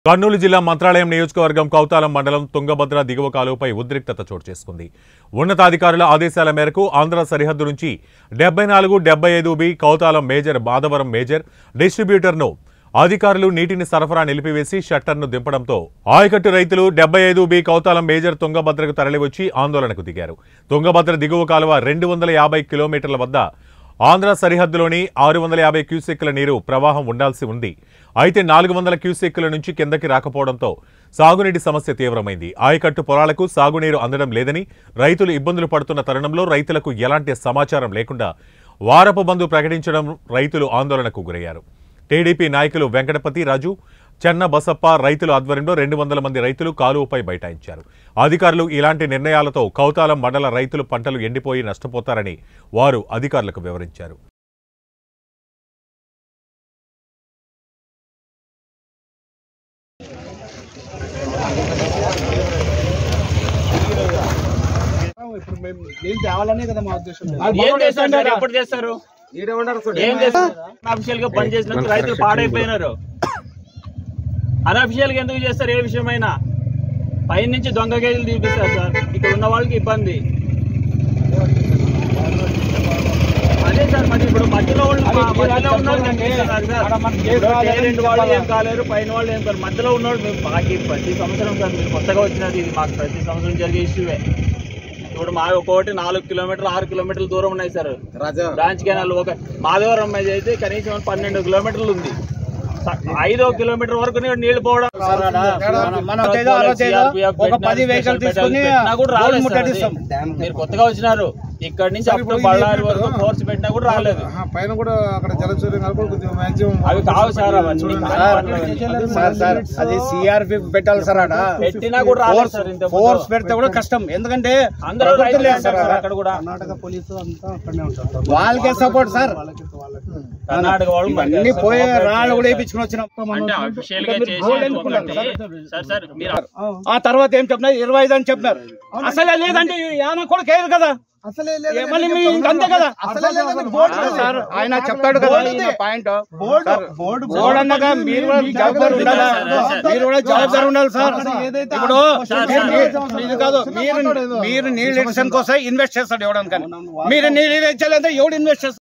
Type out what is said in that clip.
కర్నూలు జిల్లా మంత్రాలయం నియోజకవర్గం కౌతాలం మండలం తుంగభద్ర దిగువ కాలువపై ఉద్రిక్తత చోటు చేసుకుంది ఉన్నతాధికారుల ఆదేశాల మేరకు ఆంధ్ర సరిహద్దు నుంచి డెబ్బై నాలుగు డెబ్బై ఐదు B Kauthalam major Madhavaram major డిస్ట్రిబ్యూటర్ను అధికారులు నీటిని సరఫరా నిలిపివేసి షట్టర్ను దింపడంతో ఆయకట్టు రైతులు డెబ్బై ఐదు బి కౌతాలం మేజర్ తుంగభద్రకు తరలివచ్చి ఆందోళనకు దిగారు తుంగభద్ర దిగువ కాలువ రెండు వందల యాభై కిలోమీటర్ల వద్ద ఆంధ్ర సరిహద్దులోని ఆరు వందల యాభై క్యూసెక్కుల నీరు ప్రవాహం ఉండాల్సి ఉంది అయితే నాలుగు వందల క్యూసెక్కుల నుంచి కిందకి రాకపోవడంతో సాగునీటి సమస్య తీవ్రమైంది ఆయకట్టు పొలాలకు సాగునీరు అందడం లేదని రైతులు ఇబ్బందులు పడుతున్న తరుణంలో రైతులకు ఎలాంటి సమాచారం లేకుండా వారపు బంధు ప్రకటించడం రైతులు ఆందోళనకు గురయ్యారు టీడీపీ నాయకులు వెంకటపతి రాజు చెన్న బసప్ప రైతుల ఆధ్వర్యంలో రెండు వందల మంది రైతులు కాలువపై బైఠాయించారు అధికారులు ఇలాంటి నిర్ణయాలతో కౌతాలం మండల రైతులు పంటలు ఎండిపోయి నష్టపోతారని వారు అధికారులకు వివరించారు ఇప్పుడు మేము నీళ్ళు తేవాలనే కదా మా ఉద్దేశం ఏం చేస్తారు సార్? ఎప్పుడు చేస్తారు ఏం చేస్తారు అఫీషియల్ గా బంద్ చేసినందుకు రైతులు పాడైపోయినారు అనఫిషియల్ గా ఎందుకు చేస్తారు ఏ విషయమైనా పైన నుంచి దొంగ గేదెలు తీపిస్తారు సార్ ఇక్కడ ఉన్న వాళ్ళకి ఇబ్బంది అదే సార్ మరి ఇప్పుడు మధ్యలో వాళ్ళు అది మా- మధ్యలో ఉన్న వాళ్ళు అంటే కనిపిస్తున్నారు సార్. ఆడ మనకి ఏ ఇప్పుడు కాలేదు, ఏ రెండు వాళ్ళు చెప్పాలా? ఏం కాలేరు పైన వాళ్ళు ఏం కాలేరు మధ్యలో ఉన్నవాళ్ళు మేము మాకు ప్రతి సంవత్సరం సార్ మీరు కొత్తగా వచ్చినది ఇది మాకు ప్రతి సంవత్సరం జరిగే ఇష్యూవే ఇప్పుడు మా ఒక్కొక్కటి నాలుగు కిలోమీటర్లు ఆరు కిలోమీటర్ల దూరం ఉన్నాయి సార్ బ్రాంచ్ కెనాల్ ఒక మాధవరం మీద అయితే కనీసం పన్నెండు కిలోమీటర్లు ఉంది స- ఐదో కిలోమీటర్ వరకు నీ- నీళ్లు పోవడం మనం ఏదో ఆలోచన ఒక పది వెహికల్ తీసుకుని పెట్టినా కూడా రాలేదు రోడ్డు సార్ ముట్టడిస్తాం. అది. మీరు కొత్తగా వచ్చినారు ఇక్కడ నుంచి అప్ టు బళ్ళారి వరకు ఫోర్స్ పెట్టినా కూడా రాలేదు ఆహా, పైన కూడా అక్కడ జలచూర్యం కనుక కొద్దిగా మాక్సిమం అవి కావు సార్ అవన్నీ సార్ సార్ అది సిఆర్పి పెట్టాలి సార్ ఆడ పెట్టినా కూడా రాలేదు ఫోర్స్ సార్ ఇంత ఫోర్స్ పెడితే కూడా కష్టం ఎందుకంటే అందరూ ప్రకృతి రైతులే లేదు అంటారు సార్ సార్ ఆడ. అక్కడ కూడా కర్ణాటక పోలీసు అంతా అక్కడనే ఉంటారు వాళ్ళకే సపోర్ట్ సార్ కర్ణాటక వాళ్ళు మనకి అన్ని అసలు పోయి కోఆపరేట్ రాళ్ళు కూడా చేయరు వేయించుకుని వచ్చినాం సార్. అంటే అఫీషియల్ గా మీరు చేసి గోల్డ్ ఎన్నుకున్నారు ఒకటి- సార్ సార్ మీరు ఆ తర్వాత ఏం చెప్పినారు ఇరవై ఐదు అని చెప్పినారు అసలే లేదంటే యాన కూడా కేదు కదా అసలే ఏ మళ్ళీ మీ ఇంక అంతే కదా ఆ, సార్ ఆయన చెప్తాడు కదా పాయింట్ బోర్డు బోర్డు అన్నాక మీరు కూడా జవాబారు ఉండాలా మీరు కూడా జవాబారు ఉండాలి సార్ ఇప్పుడు మీరు- మీరు కాదు మీరు మీరు నీళ్ళు ఇన్వెస్ట్ కోసం ఇన్వెస్ట్ చేస్తాడు ఎవడానికి మీరు నీళ్ళు ఇచ్చాలంటే ఎవడు ఇన్వెస్ట్ చేస్తాడు